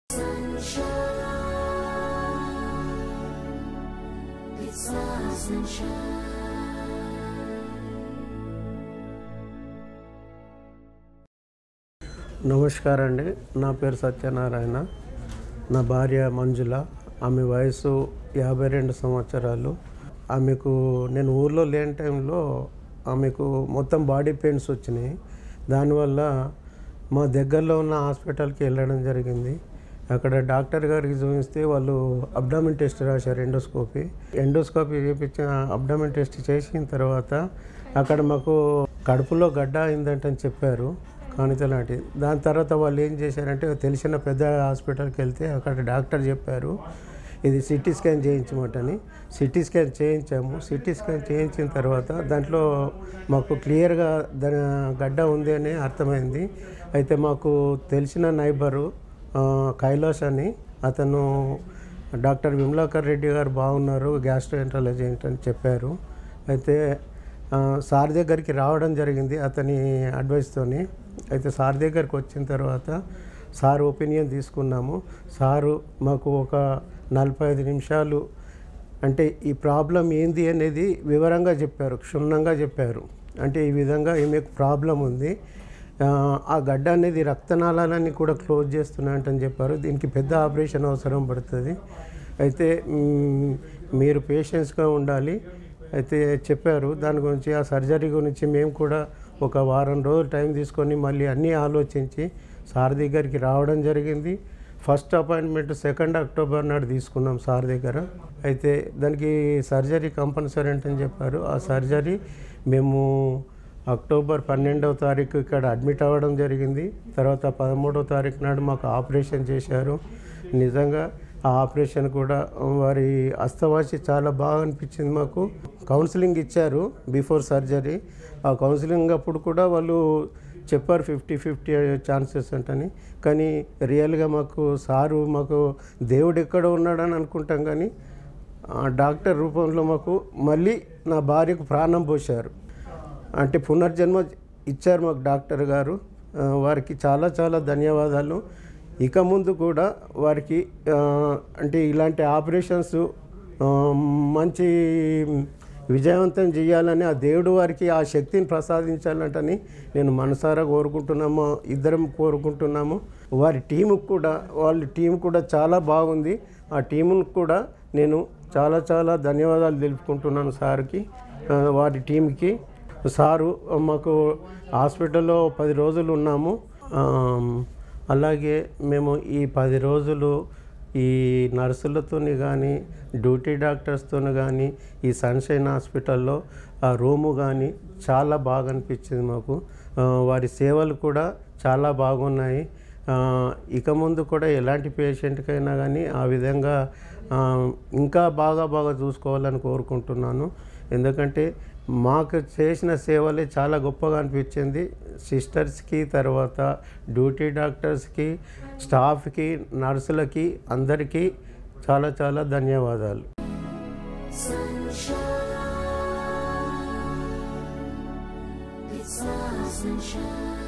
sunshine. It's my sunshine. నమస్కారం అండి నా పేరు సత్యనారాయణ నా భార్య మంజుల ఆమె వయసు యాభై రెండు సంవత్సరాలు ఆమెకు నేను ఊర్లో లేని టైంలో ఆమెకు మొత్తం బాడీ పెయిన్స్ వచ్చినాయి దానివల్ల మా దగ్గరలో ఉన్న హాస్పిటల్కి వెళ్ళడం జరిగింది అక్కడ డాక్టర్ గారికి చూపిస్తే వాళ్ళు అబ్డామిన్ టెస్ట్ రాశారు ఎండోస్కోపీ ఎండోస్కోపీ చేయించిన అబ్డామిన్ టెస్ట్ చేసిన తర్వాత అక్కడ మాకు కడుపులో గడ్డ అయిందంటని చెప్పారు కానిత లాంటి దాని తర్వాత వాళ్ళు ఏం చేశారంటే తెలిసిన పెద్ద హాస్పిటల్కి వెళ్తే అక్కడ డాక్టర్ చెప్పారు ఇది సిటీ స్కాన్ చేయించమటని సిటీ స్కాన్ చేయించాము సిటీ స్కాన్ చేయించిన తర్వాత దాంట్లో మాకు క్లియర్గా దాని గడ్డ ఉంది అని అర్థమైంది అయితే మాకు తెలిసిన నైబరు ఆ, కైలాష్ అని అతను డాక్టర్ విమలాకర్ రెడ్డి గారు బాగున్నారు గ్యాస్ట్రోఎంట్రాలజెంట్ అని చెప్పారు అయితే ఆ, సార్ దగ్గరికి రావడం జరిగింది అతని అడ్వైస్తోని అయితే సార్ దగ్గరికి వచ్చిన తర్వాత సార్ ఒపీనియన్ తీసుకున్నాము సారు మాకు ఒక నలభై ఐదు నిమిషాలు అంటే ఈ ప్రాబ్లం ఏంది అనేది వివరంగా చెప్పారు క్షుణ్ణంగా చెప్పారు అంటే ఈ విధంగా ఈమెకు ప్రాబ్లం ఉంది ఆ, ఆ గడ్డ అనేది రక్తనాళాలని కూడా క్లోజ్ చేస్తున్నాయంటని చెప్పారు దీనికి పెద్ద ఆపరేషన్ అవసరం పడుతుంది అయితే మ్, మీరు పేషెన్స్గా ఉండాలి అయితే చెప్పారు దాని గురించి ఆ సర్జరీ గురించి మేము కూడా ఒక వారం రోజులు టైం తీసుకొని మళ్ళీ అన్నీ ఆలోచించి సార్ దగ్గరికి రావడం జరిగింది ఫస్ట్ అపాయింట్మెంట్ సెకండ్ అక్టోబర్ నాడు తీసుకున్నాం సార్ దగ్గర అయితే దానికి సర్జరీ కంపల్సరీ అంటని చెప్పారు ఆ సర్జరీ మేము అక్టోబర్ పన్నెండవ తారీఖు ఇక్కడ అడ్మిట్ అవ్వడం జరిగింది తర్వాత పదమూడవ తారీఖు నాడు మాకు ఆపరేషన్ చేశారు నిజంగా ఆ ఆపరేషన్ కూడా వారి అస్తవాసి చాలా బాగా అనిపించింది మాకు కౌన్సిలింగ్ ఇచ్చారు బిఫోర్ సర్జరీ ఆ కౌన్సిలింగ్ అప్పుడు కూడా వాళ్ళు చెప్పారు ఫిఫ్టీ ఫిఫ్టీ ఛాన్సెస్ అంటని కానీ రియల్గా మాకు సారు మాకు దేవుడు ఎక్కడ ఉన్నాడని అనుకుంటాం కానీ ఆ డాక్టర్ రూపంలో మాకు మళ్ళీ నా భార్యకు ప్రాణం పోశారు అంటే పునర్జన్మ ఇచ్చారు మాకు డాక్టర్ గారు ఆ, వారికి చాలా చాలా ధన్యవాదాలు ఇక ముందు కూడా వారికి ఆ, అంటే ఇలాంటి ఆపరేషన్స్ ఆ, మంచి విజయవంతం చేయాలని ఆ దేవుడు వారికి ఆ శక్తిని ప్రసాదించాలంటని నేను మనసారా కోరుకుంటున్నాము ఇద్దరం కోరుకుంటున్నాము వారి టీముకు కూడా వాళ్ళ టీం కూడా చాలా బాగుంది ఆ టీమును కూడా నేను చాలా చాలా ధన్యవాదాలు తెలుపుకుంటున్నాను సార్కి ఆ, వారి టీంకి సారు మాకు హాస్పిటల్లో పది రోజులు ఉన్నాము ఆమ్, అలాగే మేము ఈ పది రోజులు ఈ నర్సులతోని కానీ డ్యూటీ డాక్టర్స్తో కానీ ఈ సన్షైన్ హాస్పిటల్లో ఆ రూము కానీ చాలా బాగా అనిపించింది మాకు ఆ, వారి సేవలు కూడా చాలా బాగున్నాయి ఆ, ఇక ముందు కూడా ఎలాంటి పేషెంట్కైనా కానీ ఆ విధంగా ఆ, ఇంకా బాగా బాగా చూసుకోవాలని కోరుకుంటున్నాను ఎందుకంటే మాకు చేసిన సేవలే చాలా గొప్పగా అనిపించింది సిస్టర్స్కి తర్వాత డ్యూటీ డాక్టర్స్కి స్టాఫ్కి నర్సులకి అందరికీ చాలా చాలా ధన్యవాదాలు Sunshine. It's my sunshine.